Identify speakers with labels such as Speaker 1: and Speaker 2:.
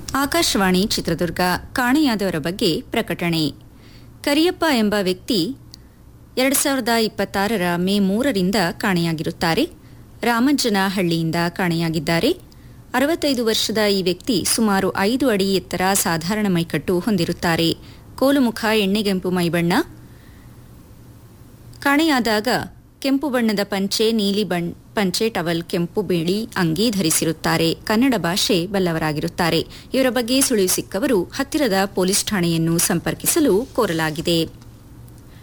Speaker 1: ಆಕಾಶವಾಣಿ ಚಿತ್ರದುರ್ಗ ಕಾಣೆಯಾದವರ ಬಗ್ಗೆ ಪ್ರಕಟಣೆ ಕರಿಯಪ್ಪ ಎಂಬ ವ್ಯಕ್ತಿ ಎರಡು ಸಾವಿರದ ಇಪ್ಪತ್ತಾರರ ಮೇ ಮೂರರಿಂದ ಕಾಣೆಯಾಗಿರುತ್ತಾರೆ ರಾಮಜ್ಜನಹಳ್ಳಿಯಿಂದ ಕಾಣೆಯಾಗಿದ್ದಾರೆ ಅರವತ್ತೈದು ವರ್ಷದ ಈ ವ್ಯಕ್ತಿ ಸುಮಾರು ಐದು ಅಡಿ ಎತ್ತರ ಸಾಧಾರಣ ಮೈಕಟ್ಟು ಹೊಂದಿರುತ್ತಾರೆ ಕೋಲುಮುಖ ಎಣ್ಣೆಗೆಂಪು ಮೈಬಣ್ಣ ಕಾಣೆಯಾದಾಗ ಕೆಂಪು ಬಣ್ಣದ ಪಂಚೆ ನೀಲಿ ಬಣ್ ಪಂಚೆ ಟವಲ್ ಕೆಂಪು ಬಿಳಿ ಅಂಗಿ ಧರಿಸಿರುತ್ತಾರೆ ಕನ್ನಡ ಭಾಷೆ ಬಲ್ಲವರಾಗಿರುತ್ತಾರೆ ಇವರ ಬಗ್ಗೆ ಸುಳಿವು ಸಿಕ್ಕವರು ಹತ್ತಿರದ ಪೊಲೀಸ್ ಠಾಣೆಯನ್ನು ಸಂಪರ್ಕಿಸಲು ಕೋರಲಾಗಿದೆ